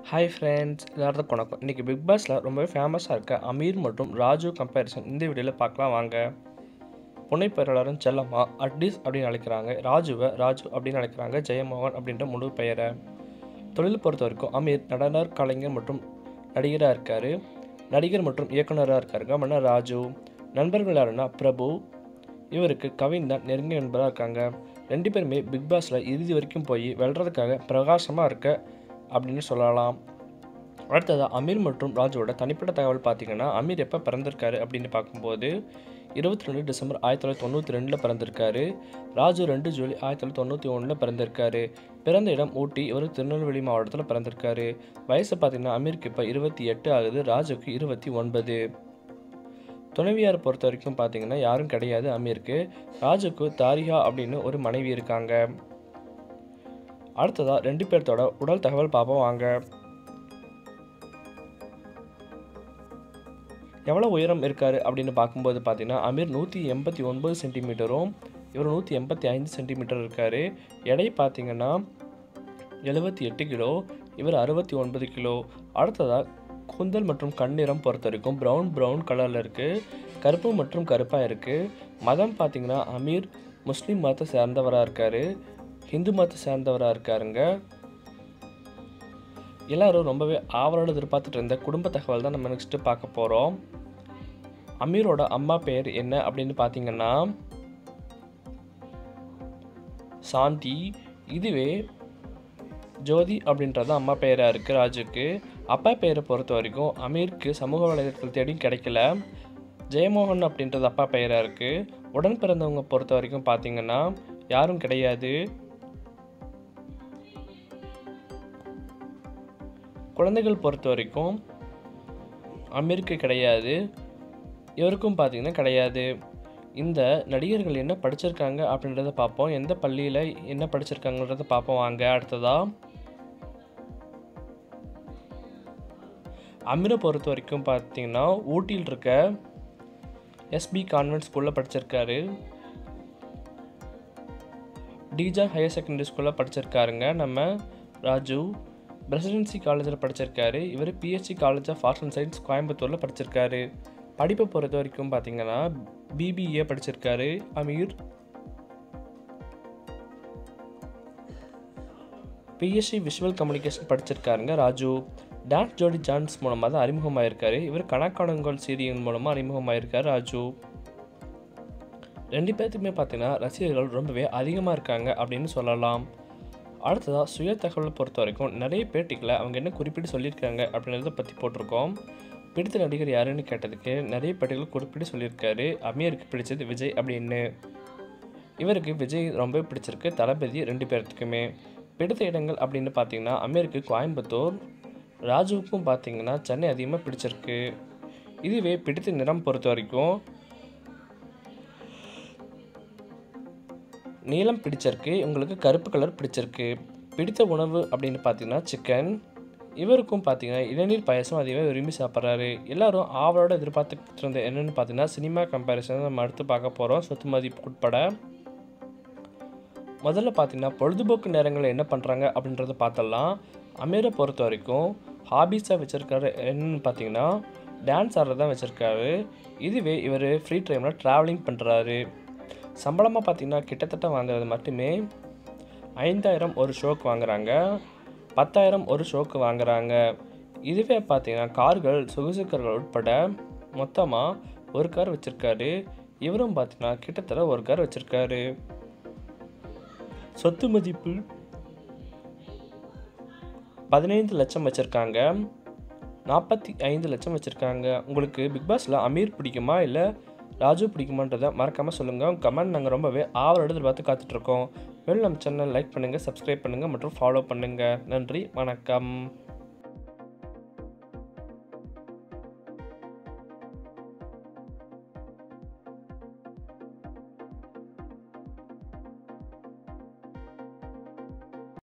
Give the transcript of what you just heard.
hi friends எல்லாத்துக்கும் வணக்கம் இன்றைக்கி பிக் பாஸில் ரொம்பவே ஃபேமஸாக இருக்க அமீர் மற்றும் ராஜு கம்பேரிசன் இந்த வீடியோவில் பார்க்கலாம் வாங்க புனைப்பெயராளரும் செல்லம்மா அட்டிஸ் அப்படின்னு அழைக்கிறாங்க ராஜுவை ராஜு அப்படின்னு அழைக்கிறாங்க ஜெயமோகன் அப்படின்ற முழு பெயரை தொழில் பொறுத்த வரைக்கும் அமீர் நடனர் கலைஞர் மற்றும் நடிகராக இருக்கார் நடிகர் மற்றும் இயக்குனராக இருக்காருங்க அப்படின்னா ராஜு நண்பர்கள் யாருன்னா பிரபு இவருக்கு கவின் தான் நெருங்கிய நண்பராக இருக்காங்க ரெண்டு பேருமே பிக் பாஸில் இறுதி வரைக்கும் போய் வெல்றதுக்காக பிரகாசமாக இருக்க அப்படின்னு சொல்லலாம் அடுத்ததாக அமீர் மற்றும் ராஜுவோட தனிப்பட்ட தகவல் பார்த்தீங்கன்னா அமீர் எப்போ பிறந்திருக்காரு அப்படின்னு பார்க்கும்போது இருபத்தி ரெண்டு டிசம்பர் ஆயிரத்தி தொள்ளாயிரத்தி தொண்ணூற்றி ரெண்டில் பிறந்திருக்காரு ராஜு ரெண்டு ஜூலை ஆயிரத்தி தொள்ளாயிரத்தி தொண்ணூற்றி ஒன்றில் பிறந்திருக்காரு பிறந்த இடம் ஊட்டி இவர் திருநெல்வேலி மாவட்டத்தில் பிறந்திருக்காரு வயசு பார்த்தீங்கன்னா அமீருக்கு இப்போ இருபத்தி எட்டு ஆகுது ராஜுக்கு இருபத்தி ஒன்பது துணைவியார் பொறுத்த வரைக்கும் பார்த்தீங்கன்னா யாரும் கிடையாது அமீருக்கு ராஜுக்கு தாரிகா அப்படின்னு ஒரு மனைவி இருக்காங்க அடுத்ததாக ரெண்டு பேர்த்தோட உடல் தகவல் பார்ப்போம் வாங்க எவ்வளோ உயரம் இருக்கார் அப்படின்னு பார்க்கும்போது பார்த்தீங்கன்னா அமீர் நூற்றி எண்பத்தி ஒன்பது சென்டிமீட்டரும் இவர் நூற்றி எண்பத்தி ஐந்து சென்டிமீட்டர் இருக்கார் எடை பார்த்தீங்கன்னா எழுபத்தி எட்டு கிலோ இவர் அறுபத்தி ஒன்பது கிலோ அடுத்ததாக கூந்தல் மற்றும் கண்ணிறம் பொறுத்த வரைக்கும் ப்ரௌன் ப்ரௌன் கலரில் இருக்குது கருப்பு மற்றும் கருப்பாக இருக்குது மதம் பார்த்தீங்கன்னா அமீர் முஸ்லீம் மதத்தை சேர்ந்தவராக இருக்கார் ஹிந்து மதத்தை சேர்ந்தவராக இருக்காருங்க எல்லாரும் ரொம்பவே ஆவலோடு எதிர்பார்த்துட்டு இருந்த குடும்ப தகவல் தான் நம்ம நெக்ஸ்ட்டு பார்க்க போகிறோம் அமீரோட அம்மா பேர் என்ன அப்படின்னு பார்த்தீங்கன்னா சாந்தி இதுவே ஜோதி அப்படின்றது அம்மா பெயராக இருக்குது ராஜுக்கு அப்பா பெயரை பொறுத்த வரைக்கும் அமீருக்கு சமூக வலைதளத்தில் தேடியும் கிடைக்கல ஜெயமோகன் அப்படின்றது அப்பா பெயராக இருக்குது உடன் பிறந்தவங்க பொறுத்த வரைக்கும் பார்த்தீங்கன்னா யாரும் கிடையாது குழந்தைகள் பொறுத்த வரைக்கும் அமீருக்கு கிடையாது இவருக்கும் பார்த்தீங்கன்னா கிடையாது இந்த நடிகர்கள் என்ன படிச்சிருக்காங்க அப்படின்றத பார்ப்போம் எந்த பள்ளியில் என்ன படிச்சிருக்காங்கன்றத பார்ப்போம் வாங்க அடுத்ததா அமீரை பொறுத்த வரைக்கும் பார்த்தீங்கன்னா ஊட்டியில் இருக்க எஸ்பி கான்வென்ட் ஸ்கூலில் படிச்சிருக்காரு டிஜா ஹையர் செகண்டரி ஸ்கூலில் படிச்சிருக்காருங்க நம்ம ராஜு பிரசிடென்சி காலேஜில் படிச்சிருக்காரு இவர் PHC college of arts and science கோயம்புத்தூரில் படிச்சிருக்காரு படிப்பை பொறுத்த வரைக்கும் பார்த்தீங்கன்னா பிபிஏ படிச்சிருக்காரு அமீர் பிஎஸ்சி விஷுவல் கம்யூனிகேஷன் படிச்சிருக்காருங்க ராஜு டான்ஸ் ஜோடி ஜான்ஸ் மூலமாக தான் அறிமுகமாயிருக்காரு இவர் கணக்கானங்கோல் சீரியல் மூலமாக அறிமுகமாயிருக்காரு ராஜு ரெண்டு பேர்த்துக்குமே பார்த்தீங்கன்னா ரசிகர்கள் ரொம்பவே அதிகமாக இருக்காங்க அப்படின்னு சொல்லலாம் அடுத்ததாக சுய தகவலை பொறுத்த வரைக்கும் நிறைய பேட்டிகளை அவங்க என்ன குறிப்பிட்டு சொல்லியிருக்காங்க அப்படின்றத பற்றி போட்டிருக்கோம் பிடித்த நடிகர் யாருன்னு கேட்டதுக்கு நிறைய பேட்டிகள் குறிப்பிட்டு சொல்லியிருக்காரு அமீருக்கு பிடிச்சது விஜய் அப்படின்னு இவருக்கு விஜய் ரொம்ப பிடிச்சிருக்கு தளபதி ரெண்டு பேர்த்துக்குமே பிடித்த இடங்கள் அப்படின்னு பார்த்தீங்கன்னா அமீருக்கு கோயம்புத்தூர் ராஜுவுக்கும் பார்த்தீங்கன்னா சென்னை அதிகமாக பிடிச்சிருக்கு இதுவே பிடித்த நிறம் பொறுத்த வரைக்கும் நீலம் பிடிச்சிருக்கு உங்களுக்கு கருப்பு கலர் பிடிச்சிருக்கு பிடித்த உணவு அப்படின்னு பார்த்தீங்கன்னா சிக்கன் இவருக்கும் பார்த்தீங்கன்னா இளநீர் பாயசம் அதிகமாக விரும்பி சாப்பிட்றாரு எல்லாரும் ஆவலோட எதிர்பார்த்துட்டு இருந்த என்னென்னு பார்த்தீங்கன்னா சினிமா கம்பேரிசன் நம்ம அடுத்து பார்க்க போகிறோம் சொத்து மதிப்பு உட்பட முதல்ல பார்த்தீங்கன்னா பொழுதுபோக்கு நேரங்களில் என்ன பண்ணுறாங்க அப்படின்றத பார்த்தலாம் அமீரை பொறுத்த வரைக்கும் ஹாபீஸாக வச்சுருக்காரு என்னன்னு பார்த்தீங்கன்னா டான்ஸ் ஆடுறது தான் வச்சுருக்காரு இதுவே இவர் ஃப்ரீ டைமில் ட்ராவலிங் பண்ணுறாரு சம்பளமாக பார்த்தீங்கன்னா கிட்டத்தட்ட வாங்குறது மட்டுமே ஐந்தாயிரம் ஒரு ஷோக்கு வாங்குறாங்க பத்தாயிரம் ஒரு ஷோக்கு வாங்குறாங்க இதுவே பார்த்தீங்கன்னா கார்கள் சொகுசுக்கர்கள் உட்பட மொத்தமாக ஒரு கார் வச்சுருக்காரு இவரும் பார்த்தீங்கன்னா கிட்டத்தட்ட ஒரு கார் வச்சுருக்காரு சொத்து மதிப்பு பதினைந்து லட்சம் வச்சுருக்காங்க நாற்பத்தி ஐந்து லட்சம் வச்சுருக்காங்க உங்களுக்கு பிக் பாஸில் அமீர் பிடிக்குமா இல்லை ராஜு பிடிக்குமான்றதை மறக்காமல் சொல்லுங்கள் கமெண்ட் நாங்கள் ரொம்பவே ஆவலோடு எதிர்பார்த்து காத்துட்ருக்கோம் மேலும் நம்ம சேனல் லைக் பண்ணுங்கள் சப்ஸ்கிரைப் பண்ணுங்கள் மற்றும் ஃபாலோ பண்ணுங்கள் நன்றி வணக்கம்